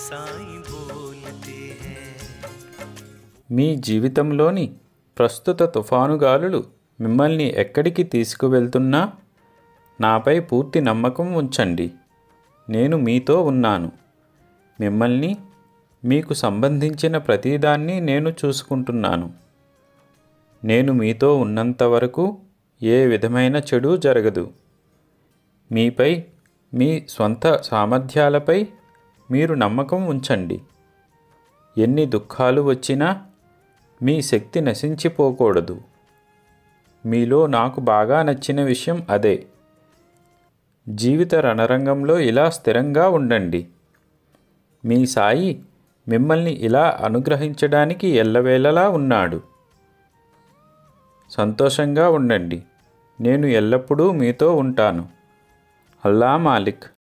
साईं बोलते हैं మీ జీవితంలోని ప్రస్తుత తుఫాను గాలులు మిమ్మల్ని ఎక్కడికి తీసుకువెళ్తున్నా నాపై పూర్తి నమ్మకం ఉంచండి నేను మీతో ఉన్నాను మిమ్మల్ని మీకు సంబంధించిన ప్రతిదాన్ని నేను చూసుకుంటున్నాను నేను మీతో ఉన్నంత వరకు ఏ విధమైన చెడు జరగదు మీపై మీ స్వంత సామర్థ్యాలపై మీరు నమ్మకం ఉంచండి ఎన్ని దుఃఖాలు వచ్చినా మీ శక్తి నశించిపోకూడదు మీలో నాకు బాగా నచ్చిన విషయం అదే జీవిత రణరంగంలో ఇలా స్థిరంగా ఉండండి మీ సాయి మిమ్మల్ని ఇలా అనుగ్రహించడానికి ఎల్లవేళలా ఉన్నాడు సంతోషంగా ఉండండి నేను ఎల్లప్పుడూ మీతో ఉంటాను అల్లా మాలిక్